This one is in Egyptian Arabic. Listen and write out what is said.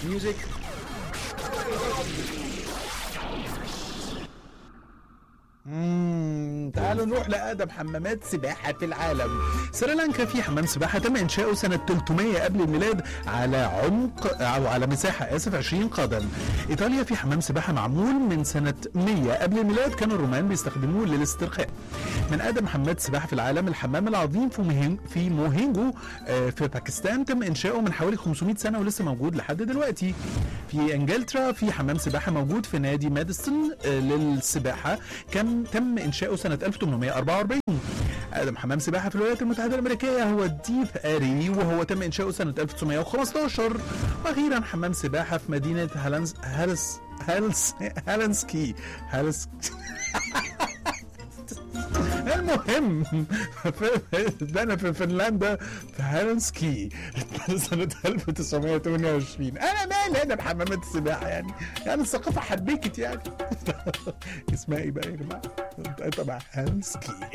ميوزك مم، تعالوا نروح لأقدم حمامات سباحة في العالم سريلانكا في حمام سباحة تم إنشاؤه سنة 300 قبل الميلاد على عمق أو على مساحة آسف 20 قدم إيطاليا في حمام سباحة معمول من سنة 100 قبل الميلاد كانوا الرومان بيستخدموه للاسترخاء من أقدم حمامات السباحة في العالم الحمام العظيم في موهين في موهينجو آه، في باكستان تم إنشاؤه من حوالي 500 سنة ولسه موجود لحد دلوقتي في انجلترا في حمام سباحه موجود في نادي ماديسون آه، للسباحه كان تم انشاؤه سنه 1844 اقدم حمام سباحه في الولايات المتحده الامريكيه هو الديب اري وهو تم انشاؤه سنه 1915 واخيرا حمام سباحه في مدينه هالنز هالس هالس هالنسكي هالس المهم في- ده انا في فنلندا في هالنسكي سنة 1928 انا مالي انا بحمامات السباحة يعني يعني الثقافة حبيكت يعني اسمها ايه بقى يا جماعة؟ طبعا هالنسكي